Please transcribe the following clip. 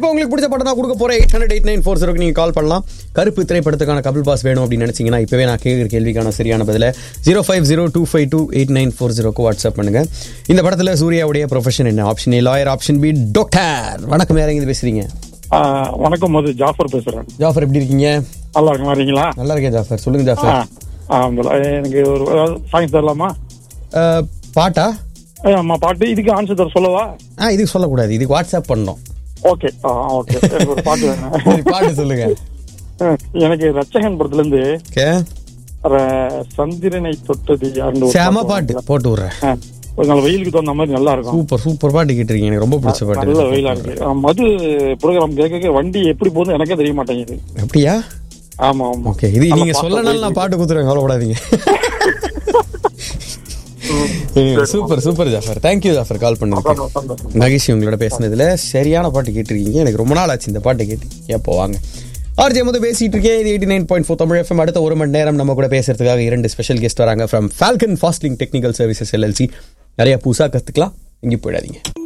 இப்போ உங்களுக்கு பிடிச்ச படம் நான் கொடுக்க போறேன் eight hundred eight nine four ஜீரோக்கு நீங்கள் கால் பண்ணலாம் கருப்பு திரைப்படத்துக்கான கபில் பாஸ் வேணும் அப்படின்னு நினைச்சீங்கன்னா இப்பவே நான் கேட்குற கேள்விக்கான சரியான பதில zero five zero two five two eight nine four ஜீரோக்கு வாட்ஸ்அப் பண்ணுங்க இந்த படத்தில் சூர்யாவுடைய ப்ரொஃபஷன் என்ன option A lawyer option B doctor வணக்கம் யார் எங்க பேசுறீங்க ஆ, வணக்கம் மது ஜாஃபர் பேசுறேன் ஜாஃபர் எப்படி இருக்கீங்க நல்லா இருக்கு வரீங்களா நல்லா இருக்கேன் ஜாஃபர் சொல்லுங்க ஆ, ஜாஃபர் ஆ, உங்கள- எனக்கு ஒரு சாங்ஸ் தரலாமா அஹ், பாட்டா ஏ, அம்மா பாட்டு இதுக்கு ஆன்சர் தர சொல்லவா ஆ இதுக்கு சொல்லக்கூடாது இதுக்கு வாட்ஸ்அப் பண்ணோம் ஓகே ஆ ஓகே எனக்கு ஒரு பாட்டு வேணும் சரி, பாட்டு சொல்லுங்க எனக்கு ரச்சகன் படத்துல இருந்து ஓகே ர- சந்திரனை தொட்டது யாருன்னு ஒரு சேம பாட்டு பாட்டு போட்டு விடுறேன் ஆ, கொஞ்சம் நாள் வெயிலுக்கு தகுந்த மாதிரி நல்லா இருக்கும் சூப்பர் சூப்பர் பாட்டு கேட்டிருக்கீங்க எனக்கு ரொம்ப பிடிச்ச நல்ல வெயிலா பாட்டு இருக்கு ஆ, மது ப்ரோக்ராம் கேட்க கேட்க வண்டி எப்படி போகுது எனக்கே தெரிய மாட்டேங்குது அப்படியா ஆமா ஆமா ஓகே இது நல்ல நீங்க பாட்டு சொல்லனால நான் பாட்டு கொடுத்துருவேன் கவலைப்படாதீங்க super super Jafar thank you Jafar call பண்ணதுக்கு சந்தோஷம், சந்தோஷம். மகிழ்ச்சி உங்களோட பேசுனதுல சரியான பாட்டு கேட்டிருக்கீங்க எனக்கு ரொம்ப நாள் ஆச்சு இந்த பாட்டை கேட்டு எப்போ வாங்க ஆர்ஜே வந்து பேசிட்டு இருக்கேன் இது eighty nine point four Tamil FM அடுத்த ஒரு மணி நேரம் நம்ம கூட பேசுறதுக்காக இரண்டு ஸ்பெஷல் கெஸ்ட் வராங்க from Falcon fasting technical services LLC நிறைய புதுசாக கற்றுக்கலாம் எங்கேயும் போயிடாதீங்க